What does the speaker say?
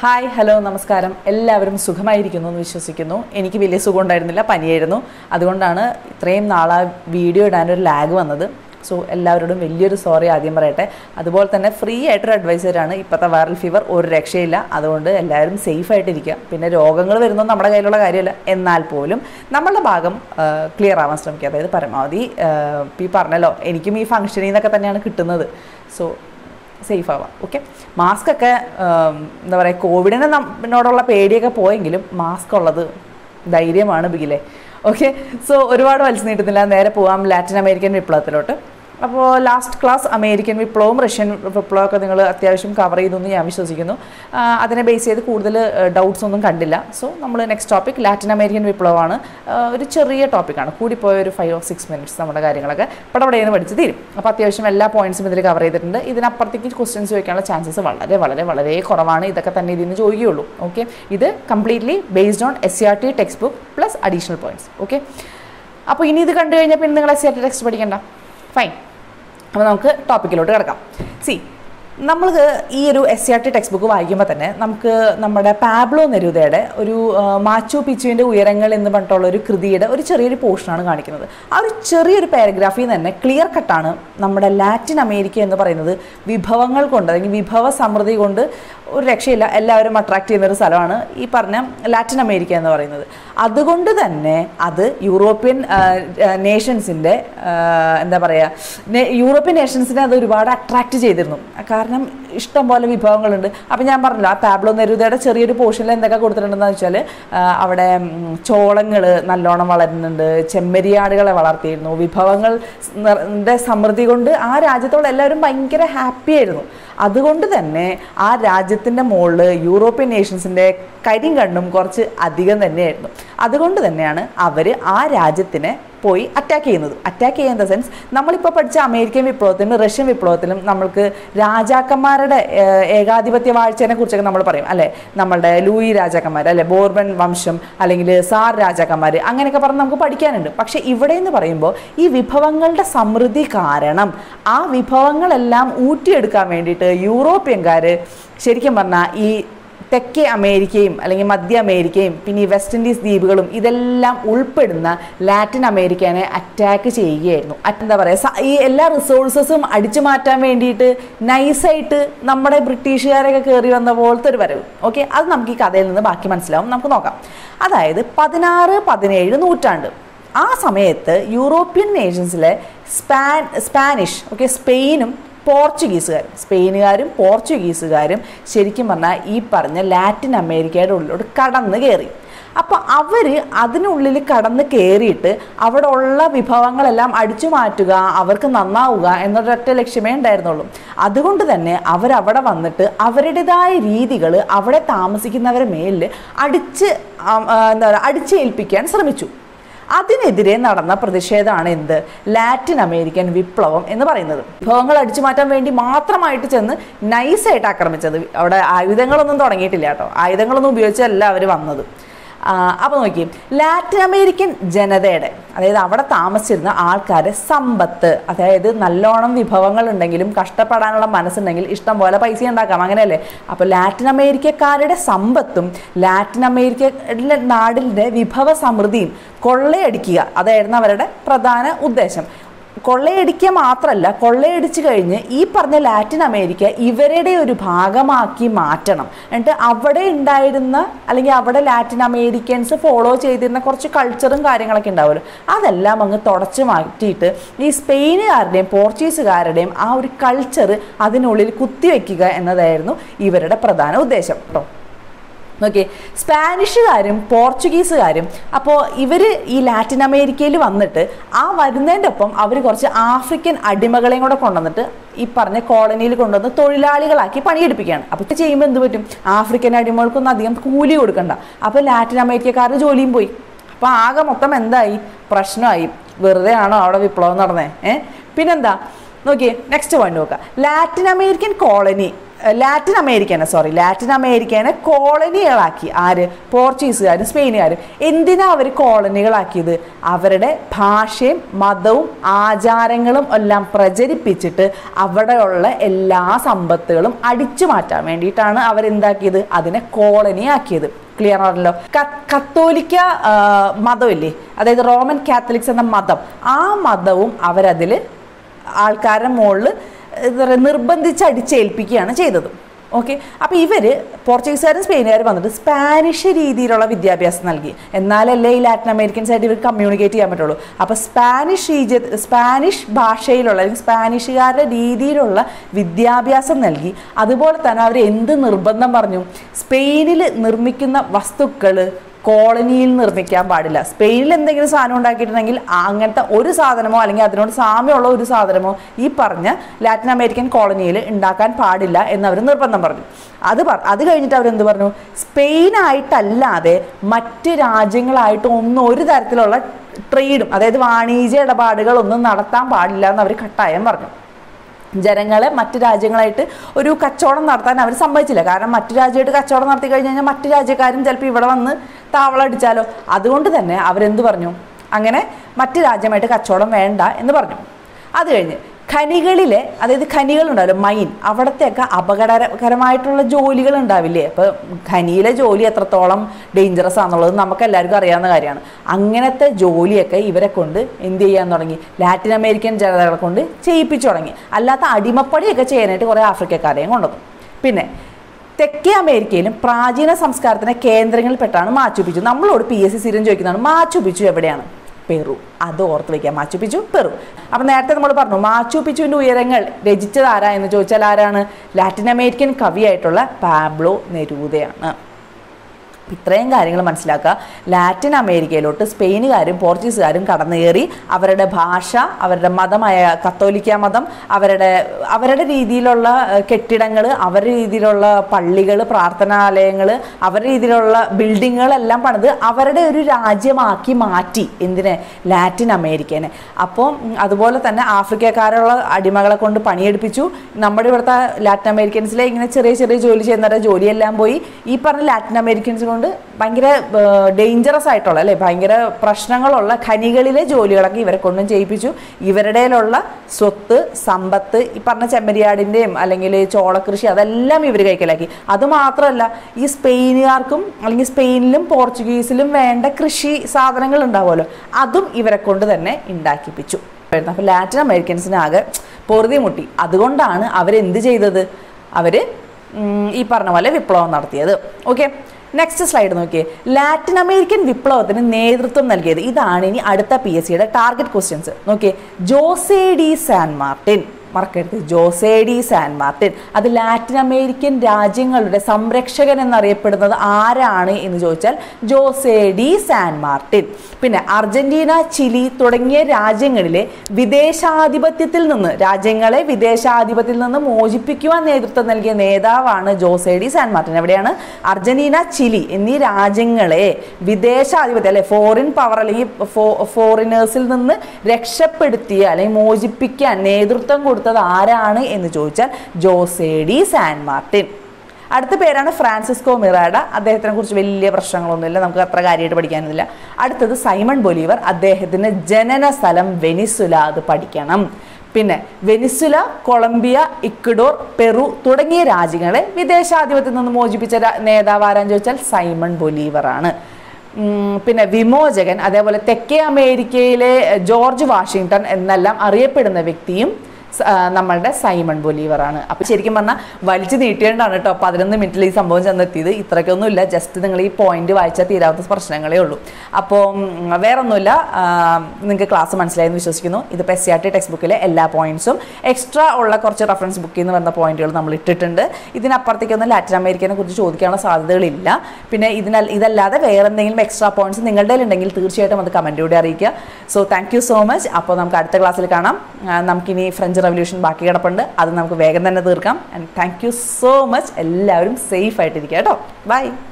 hi hello നമസ്കാരം എല്ലാവരും സുഖമായിരിക്കുന്നു എന്ന് വിശ്വസിക്കുന്നു എനിക്ക് വലിയ സുഖം ഉണ്ടായിരുന്നില്ല പനിയായിരുന്നു അതുകൊണ്ടാണ് ഇത്രയും നാളാ വീഡിയോ ഇടാനൊരു ലാഗ് വന്നത് സോ എല്ലാവരോടും വലിയൊരു സോറി ആദ്യം പറയട്ടെ അതുപോലെ തന്നെ ഫ്രീ ആയിട്ടൊരു അഡ്വൈസറാണ് ഇപ്പോഴത്തെ വൈറൽ ഫീവർ ഒരു രക്ഷയില്ല അതുകൊണ്ട് എല്ലാവരും സേഫ് ആയിട്ടിരിക്കുക പിന്നെ രോഗങ്ങൾ വരുന്നത് നമ്മുടെ കയ്യിലുള്ള കാര്യമല്ല എന്നാൽ പോലും നമ്മളുടെ ഭാഗം ക്ലിയർ ആവാൻ ശ്രമിക്കുക അതായത് പരമാവധി ആ, ഈ പറഞ്ഞല്ലോ എനിക്കും ഈ ഫംഗ്ഷനിൽ നിന്നൊക്കെ തന്നെയാണ് കിട്ടുന്നത് സോ സേഫ് ആവാം ഓക്കെ മാസ്ക് ഒക്കെ ഉം, എന്താ പറയുക കോവിഡിനെ നമ്മോടുള്ള പേടിയൊക്കെ പോയെങ്കിലും മാസ്ക് ഉള്ളത് ധൈര്യമാണ് ബിഗിലെ ഓക്കെ സോ ഒരുപാട് വലിച്ചു നീട്ടുന്നില്ല നേരെ പോവാം ലാറ്റിൻ അമേരിക്കൻ വിപ്ലവത്തിലോട്ട് അപ്പോൾ ലാസ്റ്റ് ക്ലാസ് അമേരിക്കൻ വിപ്ലവവും റഷ്യൻ വിപ്ലവവും ഒക്കെ നിങ്ങൾ അത്യാവശ്യം കവർ ചെയ്തു എന്ന് ഞാൻ വിശ്വസിക്കുന്നു ആ, അതിനെ ബേസ് ചെയ്ത് കൂടുതൽ ഡൗട്ട്സ് ഒന്നും കണ്ടില്ല സോ നമ്മൾ നെക്സ്റ്റ് ടോപ്പിക് ലാറ്റിൻ അമേരിക്കൻ വിപ്ലവമാണ് ആ, ഒരു ചെറിയ ടോപ്പിക്കാണ് കൂടിപ്പോയ ഒരു ഫൈവ് ഓർ സിക്സ് മിനിറ്റ്സ് നമ്മുടെ കാര്യങ്ങളൊക്കെ പടപടയെന്ന് പഠിച്ച് തീരും അപ്പോൾ അത്യാവശ്യം എല്ലാ പോയിന്റ്സും ഇതിൽ കവർ ചെയ്തിട്ടുണ്ട് ഇതിനപ്പുറത്തേക്ക് ക്വസ്റ്റ്യൻസ് ചോദിക്കാനുള്ള ചാൻസസ് വളരെ വളരെ വളരെ കുറവാണ് ഇതൊക്കെ തന്നെ ഇതിൽ നിന്ന് ചോദിക്കുകയുള്ളൂ ഓക്കെ ഇത് completely based on S C R T text book plus additional points okay അപ്പോൾ ഇനി ഇത് കണ്ടു കഴിഞ്ഞാൽ പിന്നെ നിങ്ങൾ S C R T text പഠിക്കണ്ട ഫൈൻ അപ്പോൾ നമുക്ക് ടോപ്പിക്കിലോട്ട് കിടക്കാം സി നമ്മൾ ഈ ഒരു S C R T text book വായിക്കുമ്പോൾ തന്നെ നമുക്ക് നമ്മുടെ പാബ്ലോ നെരൂദയുടെ ഒരു ആ, മാച്ചു പിച്ചുവിൻ്റെ ഉയരങ്ങൾ എന്ന് പറഞ്ഞിട്ടുള്ള ഒരു കൃതിയുടെ ഒരു ചെറിയൊരു പോർഷനാണ് കാണിക്കുന്നത് ആ ഒരു ചെറിയൊരു പാരഗ്രാഫിൽ തന്നെ ക്ലിയർ കട്ടാണ് നമ്മുടെ ലാറ്റിൻ അമേരിക്ക എന്ന് പറയുന്നത് വിഭവങ്ങൾ കൊണ്ട് അല്ലെങ്കിൽ വിഭവ സമൃദ്ധി കൊണ്ട് ഒരു രക്ഷയില്ല എല്ലാവരും അട്രാക്ട് ചെയ്യുന്ന ഒരു സ്ഥലമാണ് ഈ പറഞ്ഞ ലാറ്റിൻ അമേരിക്ക എന്ന് പറയുന്നത് അതുകൊണ്ട് തന്നെ അത് യൂറോപ്യൻ നേഷൻസിൻ്റെ എന്താ പറയുക യൂറോപ്യൻ നേഷൻസിനെ അത് ഒരുപാട് അട്രാക്റ്റ് ചെയ്തിരുന്നു കാരണം ഇഷ്ടം പോലെ വിഭവങ്ങളുണ്ട് അപ്പം ഞാൻ പറഞ്ഞല്ലോ ആ പാബ്ലോ നെരൂദയുടെ ചെറിയൊരു പോർഷനിൽ എന്തൊക്കെ കൊടുത്തിട്ടുണ്ടെന്ന് വെച്ചാൽ അവിടെ ചോളങ്ങൾ നല്ലോണം വളരുന്നുണ്ട് ചെമ്മരിയാടുകളെ വളർത്തിയിരുന്നു വിഭവങ്ങൾ ന്റെ സമൃദ്ധി കൊണ്ട് ആ രാജ്യത്തോട് എല്ലാവരും ഭയങ്കര ഹാപ്പി ആയിരുന്നു അതുകൊണ്ട് തന്നെ ആ രാജ്യത്തിൻ്റെ മുകളിൽ യൂറോപ്യൻ നേഷൻസിൻ്റെ കരിയും കണ്ണും കുറച്ച് അധികം തന്നെയായിരുന്നു അതുകൊണ്ട് തന്നെയാണ് അവർ ആ രാജ്യത്തിനെ പോയി അറ്റാക്ക് ചെയ്യുന്നത് അറ്റാക്ക് ചെയ്യുന്ന ദ സെൻസ് നമ്മളിപ്പോൾ പഠിച്ച അമേരിക്കൻ വിപ്ലവത്തിലും റഷ്യൻ വിപ്ലവത്തിലും നമ്മൾക്ക് രാജാക്കന്മാരുടെ ഏഹ്, ഏകാധിപത്യ വാഴ്ചയെ കുറിച്ചൊക്കെ നമ്മൾ പറയും അല്ലേ നമ്മളുടെ ലൂയി രാജാക്കന്മാർ അല്ലെ ബോർബൻ വംശം അല്ലെങ്കിൽ സാർ രാജാക്കന്മാർ അങ്ങനെയൊക്കെ പറഞ്ഞ് നമുക്ക് പഠിക്കാനുണ്ട് പക്ഷേ ഇവിടെ എന്ന് പറയുമ്പോൾ ഈ വിഭവങ്ങളുടെ സമൃദ്ധി കാരണം ആ വിഭവങ്ങളെല്ലാം ഊറ്റിയെടുക്കാൻ വേണ്ടിയിട്ട് യൂറോപ്യൻകാർ ശരിക്കും പറഞ്ഞാൽ ഈ തെക്കേ അമേരിക്കയും അല്ലെങ്കിൽ മധ്യ അമേരിക്കയും പിന്നെ ഈ വെസ്റ്റ് ഇൻഡീസ് ദ്വീപുകളും ഇതെല്ലാം ഉൾപ്പെടുന്ന ലാറ്റിൻ അമേരിക്കനെ അറ്റാക്ക് ചെയ്യുകയായിരുന്നു അറ്റ് എന്താ പറയുക സ- ഈ എല്ലാ റിസോഴ്സസും അടിച്ചു മാറ്റാൻ വേണ്ടിയിട്ട് നൈസായിട്ട് നമ്മുടെ ബ്രിട്ടീഷുകാരൊക്കെ കയറി വന്ന പോലത്തെ ഒരു വരവ് ഓക്കെ അത് നമുക്ക് ഈ കഥയിൽ നിന്ന് ബാക്കി മനസ്സിലാവും നമുക്ക് നോക്കാം അതായത് പതിനാറ് പതിനേഴ് നൂറ്റാണ്ട് ആ സമയത്ത് യൂറോപ്യൻ നേഷൻസിലെ സ്പാൻ സ്പാനിഷ് ഓക്കെ സ്പെയിനും പോർച്ചുഗീസുകാരും സ്പെയിനുകാരും പോർച്ചുഗീസുകാരും ശരിക്കും പറഞ്ഞാൽ ഈ പറഞ്ഞ ലാറ്റിൻ അമേരിക്കയുടെ ഉള്ളിലോട്ട് കടന്ന് കയറി അപ്പോൾ അവർ അതിനുള്ളിൽ കടന്ന് കയറിയിട്ട് അവിടെ ഉള്ള വിഭവങ്ങളെല്ലാം അടിച്ചു മാറ്റുക അവർക്ക് നന്നാവുക എന്നൊരൊറ്റ ലക്ഷ്യമേ ഉണ്ടായിരുന്നുള്ളൂ അതുകൊണ്ട് തന്നെ അവരവിടെ വന്നിട്ട് അവരുടേതായ രീതികൾ അവിടെ താമസിക്കുന്നവരെ മേലിൽ അടിച്ച് ആ, ആ, എന്താ പറയുക അടിച്ചേൽപ്പിക്കാൻ ശ്രമിച്ചു അതിനെതിരെ നടന്ന പ്രതിഷേധമാണ് എന്ത് ലാറ്റിൻ അമേരിക്കൻ വിപ്ലവം എന്ന് പറയുന്നത് വിഭവങ്ങൾ അടിച്ചു മാറ്റാൻ വേണ്ടി മാത്രമായിട്ട് ചെന്ന് നൈസായിട്ട് ആക്രമിച്ചത് അവിടെ ആയുധങ്ങളൊന്നും തുടങ്ങിയിട്ടില്ല കേട്ടോ ആയുധങ്ങളൊന്നും ഉപയോഗിച്ചല്ല അവർ വന്നത് അപ്പോൾ നോക്കി ലാറ്റിൻ അമേരിക്കൻ ജനതയുടെ അതായത് അവിടെ താമസിച്ചിരുന്ന ആൾക്കാരുടെ സമ്പത്ത് അതായത് നല്ലോണം വിഭവങ്ങൾ ഉണ്ടെങ്കിലും കഷ്ടപ്പെടാനുള്ള മനസ്സുണ്ടെങ്കിൽ ഇഷ്ടം പോലെ പൈസ ഉണ്ടാക്കാം അങ്ങനെയല്ലേ അപ്പോൾ ലാറ്റിൻ അമേരിക്കക്കാരുടെ സമ്പത്തും ലാറ്റിൻ അമേരിക്ക നാടിൻ്റെ വിഭവ സമൃദ്ധിയും കൊള്ളയടിക്കുക അതായിരുന്നു അവരുടെ പ്രധാന ഉദ്ദേശം കൊള്ളയടിക്കുക മാത്രമല്ല കൊള്ളയടിച്ചു കഴിഞ്ഞ് ഈ പറഞ്ഞ ലാറ്റിൻ അമേരിക്ക ഇവരുടെ ഒരു ഭാഗമാക്കി മാറ്റണം എന്നിട്ട് അവിടെ ഉണ്ടായിരുന്ന അല്ലെങ്കിൽ അവിടെ ലാറ്റിൻ അമേരിക്കൻസ് ഫോളോ ചെയ്തിരുന്ന കുറച്ച് കൾച്ചറും കാര്യങ്ങളൊക്കെ ഉണ്ടാവുമല്ലോ അതെല്ലാം അങ്ങ് തുടച്ചു മാറ്റിയിട്ട് ഈ സ്പെയിനുകാരുടെയും പോർച്ചുഗീസുകാരുടെയും ആ ഒരു കൾച്ചർ അതിനുള്ളിൽ കുത്തിവെക്കുക എന്നതായിരുന്നു ഇവരുടെ പ്രധാന ഉദ്ദേശം കേട്ടോ ഓക്കെ സ്പാനിഷുകാരും പോർച്ചുഗീസുകാരും അപ്പോൾ ഇവർ ഈ ലാറ്റിൻ അമേരിക്കയിൽ വന്നിട്ട് ആ വരുന്നതിൻ്റെ ഒപ്പം അവർ കുറച്ച് ആഫ്രിക്കൻ അടിമകളെയും കൂടെ കൊണ്ടുവന്നിട്ട് ഈ പറഞ്ഞ കോളനിയിൽ കൊണ്ടുവന്ന് തൊഴിലാളികളാക്കി പണിയെടുപ്പിക്കുകയാണ് അപ്പോൾ ഇത് ചെയ്യുമ്പോൾ എന്ത് പറ്റും ആഫ്രിക്കൻ അടിമകൾക്കൊന്നും അധികം കൂലി കൊടുക്കണ്ട അപ്പോൾ ലാറ്റിൻ അമേരിക്കക്കാരുടെ ജോലിയും പോയി അപ്പോൾ ആകെ മൊത്തം എന്തായി പ്രശ്നമായി വെറുതെ ആണോ അവിടെ വിപ്ലവം നടന്നേ ഏ പിന്നെന്താ നോക്കിയേ നെക്സ്റ്റ് പോയിന്റ് നോക്കാം ലാറ്റിൻ അമേരിക്കൻ കോളനി ലാറ്റിൻ അമേരിക്കനെ സോറി ലാറ്റിൻ അമേരിക്കനെ കോളനികളാക്കി ആര് പോർച്ചുഗീസുകാരും സ്പെയിനുകാരും എന്തിനാ അവർ കോളനികളാക്കിയത് അവരുടെ ഭാഷയും മതവും ആചാരങ്ങളും എല്ലാം പ്രചരിപ്പിച്ചിട്ട് അവിടെയുള്ള എല്ലാ സമ്പത്തുകളും അടിച്ചു മാറ്റാൻ വേണ്ടിയിട്ടാണ് അവരെന്താക്കിയത് അതിനെ കോളനിയാക്കിയത് ക്ലിയർ ആണല്ലോ ക- കത്തോലിക്ക ആ, മതമില്ലേ അതായത് റോമൻ കാത്തലിക്സ് എന്ന മതം ആ മതവും അവരതിൽ ആൾക്കാരുടെ മുകളിൽ എന്താ പറയുക നിർബന്ധിച്ച് അടിച്ചേൽപ്പിക്കുകയാണ് ചെയ്തത് ഓക്കെ അപ്പോൾ ഇവർ പോർച്ചുഗീസുകാരും സ്പെയിനുകാരും വന്നിട്ട് സ്പാനിഷ് രീതിയിലുള്ള വിദ്യാഭ്യാസം നൽകി എന്നാലല്ലേ ഈ ലാറ്റിൻ അമേരിക്കൻസ് ആയിട്ട് ഇവർ കമ്മ്യൂണിക്കേറ്റ് ചെയ്യാൻ പറ്റുള്ളൂ അപ്പോൾ സ്പാനിഷ് രീതി സ്പാനിഷ് ഭാഷയിലുള്ള അല്ലെങ്കിൽ സ്പാനിഷുകാരുടെ രീതിയിലുള്ള വിദ്യാഭ്യാസം നൽകി അതുപോലെ തന്നെ അവർ എന്ത് നിർബന്ധം പറഞ്ഞു സ്പെയിനിൽ നിർമ്മിക്കുന്ന വസ്തുക്കൾ കോളനിയിൽ നിർമ്മിക്കാൻ പാടില്ല സ്പെയിനിൽ എന്തെങ്കിലും സാധനം ഉണ്ടാക്കിയിട്ടുണ്ടെങ്കിൽ ആ അങ്ങനത്തെ ഒരു സാധനമോ അല്ലെങ്കിൽ അതിനോട് സാമ്യമുള്ള ഒരു സാധനമോ ഈ പറഞ്ഞ ലാറ്റിൻ അമേരിക്കൻ കോളനിയിൽ ഉണ്ടാക്കാൻ പാടില്ല എന്ന് അവർ നിർബന്ധം പറഞ്ഞു അത് പറ അത് കഴിഞ്ഞിട്ട് അവരെന്ത് പറഞ്ഞു സ്പെയിനായിട്ടല്ലാതെ മറ്റ് രാജ്യങ്ങളായിട്ട് ഒന്നും ഒരു തരത്തിലുള്ള ട്രേഡും അതായത് വാണിജ്യ ഇടപാടുകളൊന്നും നടത്താൻ പാടില്ല എന്ന് അവർ കട്ടായം പറഞ്ഞു ജനങ്ങളെ മറ്റു രാജ്യങ്ങളായിട്ട് ഒരു കച്ചവടം നടത്താൻ അവർ സമ്മതിച്ചില്ല കാരണം മറ്റു രാജ്യമായിട്ട് കച്ചവടം നടത്തി കഴിഞ്ഞ് കഴിഞ്ഞാൽ മറ്റു രാജ്യക്കാരും ചിലപ്പോൾ ഇവിടെ വന്ന് താവളം അടിച്ചാലോ അതുകൊണ്ട് തന്നെ അവരെന്ത് പറഞ്ഞു അങ്ങനെ മറ്റു രാജ്യമായിട്ട് കച്ചവടം വേണ്ട എന്ന് പറഞ്ഞു അത് കഴിഞ്ഞ് ഖനികളിലെ അതായത് ഖനികളുണ്ടാവില്ല മൈൻ അവിടത്തെയൊക്കെ അപകടകരമായിട്ടുള്ള ജോലികൾ ഉണ്ടാവില്ലേ അപ്പോൾ ഖനിയിലെ ജോലി എത്രത്തോളം ഡേഞ്ചറസ് ആണെന്നുള്ളത് നമുക്ക് എല്ലാവർക്കും അറിയാവുന്ന കാര്യമാണ് അങ്ങനത്തെ ജോലിയൊക്കെ ഇവരെ കൊണ്ട് എന്ത് ചെയ്യാൻ തുടങ്ങി ലാറ്റിൻ അമേരിക്കൻ ജനതകളെ കൊണ്ട് ചെയ്യിപ്പിച്ചു തുടങ്ങി അല്ലാത്ത അടിമപ്പണിയൊക്കെ ചെയ്യാനായിട്ട് കുറേ ആഫ്രിക്കക്കാരെയും കൊണ്ടുവന്നു പിന്നെ തെക്കേ അമേരിക്കയിലും പ്രാചീന സംസ്കാരത്തിന്റെ കേന്ദ്രങ്ങളിൽപ്പെട്ടാണ് മാച്ചുപിച്ചു നമ്മളോട് പി എസ് സി സ്ഥിരം ചോദിക്കുന്നതാണ് മാച്ചുപിച്ചു എവിടെയാണ് പെറു അത് ഓർത്ത് വെക്കാം മാച്ചുപിച്ചു പെറു അപ്പം നേരത്തെ നമ്മൾ പറഞ്ഞു മാച്ചുപിച്ചുവിൻ്റെ ഉയരങ്ങൾ രചിച്ചത് ആരാ എന്ന് ചോദിച്ചാൽ ആരാണ് ലാറ്റിൻ അമേരിക്കൻ കവിയായിട്ടുള്ള പാബ്ലോ നെരൂദയാണ് ഇത്രയും കാര്യങ്ങൾ മനസ്സിലാക്കുക ലാറ്റിൻ അമേരിക്കയിലോട്ട് സ്പെയിനുകാരും പോർച്ചുഗീസുകാരും കടന്നു കയറി അവരുടെ ഭാഷ അവരുടെ മതമായ കത്തോലിക്ക മതം അവരുടെ അവരുടെ രീതിയിലുള്ള കെട്ടിടങ്ങൾ അവരുടെ രീതിയിലുള്ള പള്ളികൾ പ്രാർത്ഥനാലയങ്ങൾ അവരുടെ രീതിയിലുള്ള ബിൽഡിങ്ങുകളെല്ലാം പണിത് അവരുടെ ഒരു രാജ്യമാക്കി മാറ്റി എന്തിനെ ലാറ്റിൻ അമേരിക്കനെ അപ്പോൾ ഉം, അതുപോലെ തന്നെ ആഫ്രിക്കക്കാരുള്ള അടിമകളെ കൊണ്ട് പണിയെടുപ്പിച്ചു നമ്മുടെ ഇവിടുത്തെ ലാറ്റിൻ അമേരിക്കൻസിലെ ഇങ്ങനെ ചെറിയ ചെറിയ ജോലി ചെയ്യുന്നവരുടെ ജോലിയെല്ലാം പോയി ഈ പറഞ്ഞ ലാറ്റിൻ അമേരിക്കൻസ് കൊണ്ട് ഭയങ്കര ഡേഞ്ചറസ് ആയിട്ടുള്ള അല്ലേ ഭയങ്കര പ്രശ്നങ്ങളുള്ള ഖനികളിലെ ജോലികളൊക്കെ ഇവരെ കൊണ്ടും ചെയ്യിപ്പിച്ചു ഇവരുടെയിലുള്ള സ്വത്ത് സമ്പത്ത് ഈ പറഞ്ഞ ചെമ്മരിയാടിൻ്റെയും അല്ലെങ്കിൽ ചോളകൃഷി അതെല്ലാം ഇവർ കൈക്കലാക്കി അതുമാത്രമല്ല ഈ സ്പെയിനുകാർക്കും അല്ലെങ്കിൽ സ്പെയിനിലും പോർച്ചുഗീസിലും വേണ്ട കൃഷി സാധനങ്ങൾ ഉണ്ടാവുമല്ലോ അതും ഇവരെ കൊണ്ട് തന്നെ ഉണ്ടാക്കിപ്പിച്ചു അപ്പോൾ ലാറ്റിൻ അമേരിക്കൻസിനാകെ പൊറുതി മുട്ടി അതുകൊണ്ടാണ് അവരെന്ത് ചെയ്തത് അവർ ഈ പറഞ്ഞ പോലെ വിപ്ലവം നടത്തിയത് ഓക്കെ നെക്സ്റ്റ് സ്ലൈഡ് നോക്കിയേ ലാറ്റിൻ അമേരിക്കൻ വിപ്ലവത്തിന് നേതൃത്വം നൽകിയത് ഇതാണ് ഇനി അടുത്ത പി എസ് സിയുടെ ടാർഗറ്റ് ക്വസ്റ്റ്യൻസ് നോക്കിയേ ജോസേ ഡി സാൻ മാർട്ടിൻ മറക്കരുത് ജോസേ ഡി സാൻ മാർട്ടിൻ അത് ലാറ്റിൻ അമേരിക്കൻ രാജ്യങ്ങളുടെ സംരക്ഷകൻ എന്നറിയപ്പെടുന്നത് ആരാണ് എന്ന് ചോദിച്ചാൽ ജോസേ ഡി സാൻ മാർട്ടിൻ പിന്നെ അർജന്റീന ചിലി തുടങ്ങിയ രാജ്യങ്ങളിലെ വിദേശാധിപത്യത്തിൽ നിന്ന് രാജ്യങ്ങളെ വിദേശാധിപത്യത്തിൽ നിന്ന് മോചിപ്പിക്കുവാൻ നേതൃത്വം നൽകിയ നേതാവാണ് ജോസേ ഡി സാൻ മാർട്ടിൻ എവിടെയാണ് അർജന്റീന ചിലി എന്നീ രാജ്യങ്ങളെ വിദേശാധിപത്യം അല്ലെ ഫോറിൻ പവർ അല്ലെങ്കിൽ ഫോറിനേഴ്സിൽ നിന്ന് രക്ഷപ്പെടുത്തിയ അല്ലെങ്കിൽ മോചിപ്പിക്കാൻ നേതൃത്വം കൊടുത്തത് ആരാണ് എന്ന് ചോദിച്ചാൽ ജോസേ ഡി സാൻ മാർട്ടിൻ അടുത്ത പേരാണ് ഫ്രാൻസിസ്കോ മിറാഡ അദ്ദേഹത്തിനെ കുറിച്ച് വലിയ പ്രശ്നങ്ങളൊന്നുമില്ല നമുക്ക് അത്ര കാര്യമായിട്ട് പഠിക്കാനൊന്നുമില്ല അടുത്തത് സൈമൺ ബൊലീവർ അദ്ദേഹത്തിൻ്റെ ജനന സ്ഥലം വെനിസുല അത് പഠിക്കണം പിന്നെ വെനിസുല കൊളംബിയ ഇക്വഡോർ പെറു തുടങ്ങിയ രാജ്യങ്ങളെ വിദേശാധിപത്യത്തിൽ നിന്ന് മോചിപ്പിച്ച രാ- നേതാവ് ആരാന്ന് ചോദിച്ചാൽ സൈമൺ ബൊലീവറാണ് ഉം, പിന്നെ വിമോചകൻ അതേപോലെ തെക്കേ അമേരിക്കയിലെ ജോർജ് വാഷിങ്ടൺ എന്നെല്ലാം അറിയപ്പെടുന്ന വ്യക്തിയും സ- ആ, നമ്മളുടെ സൈമൺ ബൊലീവറാണ് അപ്പോൾ ശരിക്കും പറഞ്ഞാൽ വലിച്ചു നീട്ടിയോണ്ടാണ് കേട്ടോ പതിനൊന്ന് മിനിറ്റിൽ ഈ സംഭവം ചെന്നെത്തിയത് ഇത്രയ്ക്കൊന്നും ഇല്ല ജസ്റ്റ് നിങ്ങൾ ഈ പോയിന്റ് വായിച്ചാൽ തീരാത്ത പ്രശ്നങ്ങളേ ഉള്ളൂ അപ്പോൾ ഉം, വേറൊന്നുമില്ല നിങ്ങൾക്ക് ക്ലാസ് മനസ്സിലായെന്ന് വിശ്വസിക്കുന്നു ഇത് S C R T text ബുക്കിലെ എല്ലാ പോയിന്റ്സും എക്സ്ട്രാ ഉള്ള കുറച്ച് റെഫറൻസ് ബുക്കിൽ നിന്ന് വന്ന പോയിന്റുകൾ നമ്മൾ ഇട്ടിട്ടുണ്ട് ഇതിനപ്പുറത്തേക്കൊന്നും ലാറ്റിൻ അമേരിക്കനെ കുറിച്ച് ചോദിക്കാനുള്ള സാധ്യതകളില്ല പിന്നെ ഇതിന ഇതല്ലാതെ വേറെ എന്തെങ്കിലും എക്സ്ട്രാ പോയിന്റ്സ് നിങ്ങളുടെ ഉണ്ടെങ്കിൽ തീർച്ചയായിട്ടും അത് കമൻറ്റിലൂടെ അറിയിക്കുക so thank you so much അപ്പോൾ നമുക്ക് അടുത്ത ക്ലാസ്സിൽ കാണാം ആ, നമുക്കിനി ഫ്രഞ്ച് റവല്യൂഷൻ ബാക്കി കിടപ്പുണ്ട് അത് നമുക്ക് വേഗം തന്നെ തീർക്കാം and thank you so much എല്ലാവരും സേഫ് ആയിട്ടിരിക്കുക കേട്ടോ ബൈ